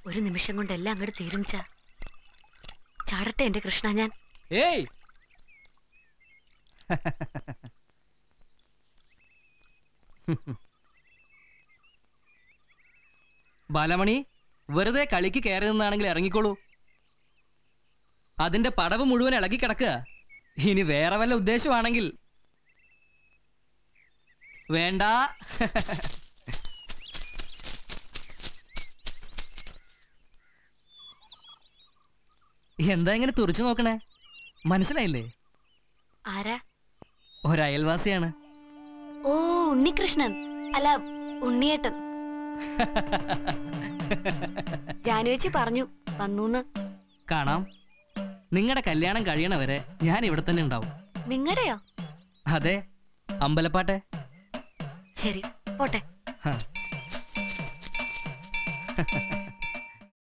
ഒരു നിമിഷം കൊണ്ട് എല്ലാം അങ്ങോട്ട് തീരുംച്ച ചാടട്ടെ എന്റെ കൃഷ്ണ ഞാൻ ഏയ് ബാലമണി വെറുതെ കളിക്ക് കയറി നിന്നാണെങ്കിൽ ഇറങ്ങിക്കോളൂ അതിന്റെ പടവ് മുഴുവൻ ഇളകി കിടക്കുക ഇനി വേറെ വല്ല ഉദ്ദേശമാണെങ്കിൽ വേണ്ട എന്താ ഇങ്ങനെ തുറച്ചു നോക്കണേ മനസ്സിലായില്ലേ ആരാ ഒരയൽവാസിയാണ് ഓ ഉണ്ണികൃഷ്ണൻ അല്ല ഉണ്ണിയേട്ടൻ ജാനുവച്ചി പറഞ്ഞു വന്നൂന്ന് കാണാം നിങ്ങളുടെ കല്യാണം കഴിയണവരെ ഞാൻ ഇവിടെ തന്നെ ഉണ്ടാവും നിങ്ങടെയോ അതെ അമ്പലപ്പാട്ടെ ശരി പോട്ടെ ഹ.